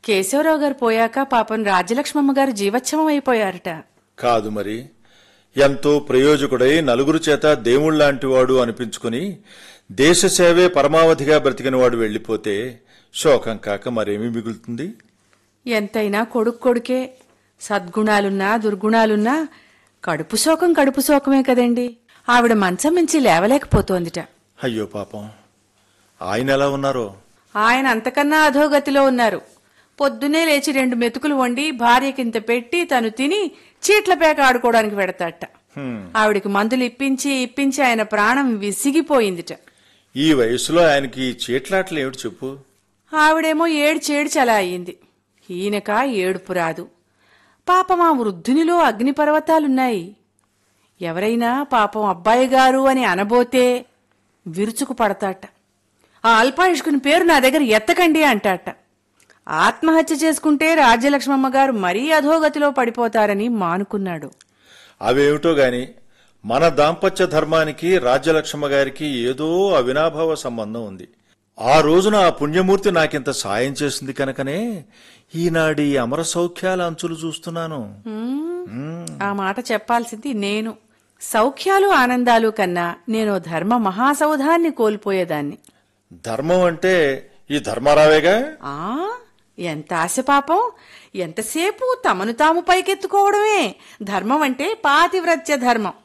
కేశవరావు గారు పోయాక పాపం రాజ్యలక్ష్మమ్మ గారు జీవోత్సవం అయిపోయారట కాదు మరి ఎంతో ప్రయోజకుడై నలుగురు చేత దేవుళ్లాంటి వాడు అనిపించుకుని దేశ సేవే పరమావధిగా బ్రతికిన వాడు వెళ్లిపోతే శోకం కాక మరేమీ మిగులుతుంది ఎంతైనా కొడుకు కొడుకే సద్గుణాలున్నా దుర్గుణాలున్నా కడుపు శోకం కడుపు శోకమే కదండి ఆవిడ మంచం మించి లేవలేకపోతోందిట అయ్యో పాపం ఆయన ఎలా ఉన్నారో ఆయన అంతకన్నా అధోగతిలో ఉన్నారు పొద్దునే లేచి రెండు మెతుకులు వండి భార్యకింత పెట్టి తను తిని చీట్ల పేక ఆడుకోవడానికి పెడతాట ఆవిడికి మందులు ఇప్పించి ఇప్పించి ఆయన ప్రాణం విసిగిపోయిందిట ఈ వయసులో ఆయనకి ఈ చీట్లాట్లు ఏమిటి చెప్పు ఆవిడేమో ఏడు చేడ్చలా అయింది ఈయనక ఏడుపు రాదు పాపం ఆ వృద్ధునిలో అగ్నిపర్వతాలున్నాయి ఎవరైనా పాపం అబ్బాయి గారు అని అనబోతే విరుచుకు పడతాట ఆ అల్పాయుష్కుని పేరు నా దగ్గర ఎత్తకండి అంటాట ఆత్మహత్య చేసుకుంటే రాజ్యలక్ష్మమ్మ గారు మరీ అధోగతిలో పడిపోతారని మానుకున్నాడు అవేమిటో గాని మన దాంపత్య ధర్మానికి రాజ్యలక్ష్మ గారికి ఏదో అవినాభావ సంబంధం ఉంది ఆ రోజున ఆ పుణ్యమూర్తి నాకింత సాయం చేసింది కనుకనే ఈనాడి అమర సౌఖ్యాల అంచులు చూస్తున్నాను ఆ మాట చెప్పాల్సింది నేను సౌఖ్యాలు ఆనందాలు కన్నా నేను ధర్మ మహాసౌధాన్ని కోల్పోయేదాన్ని ధర్మం అంటే ఈ ధర్మారావేగా ఆ ఎంత ఆశ పాపం ఎంతసేపు తమను తాము పైకెత్తుకోవడమే ధర్మం అంటే పాతివ్రత్య ధర్మం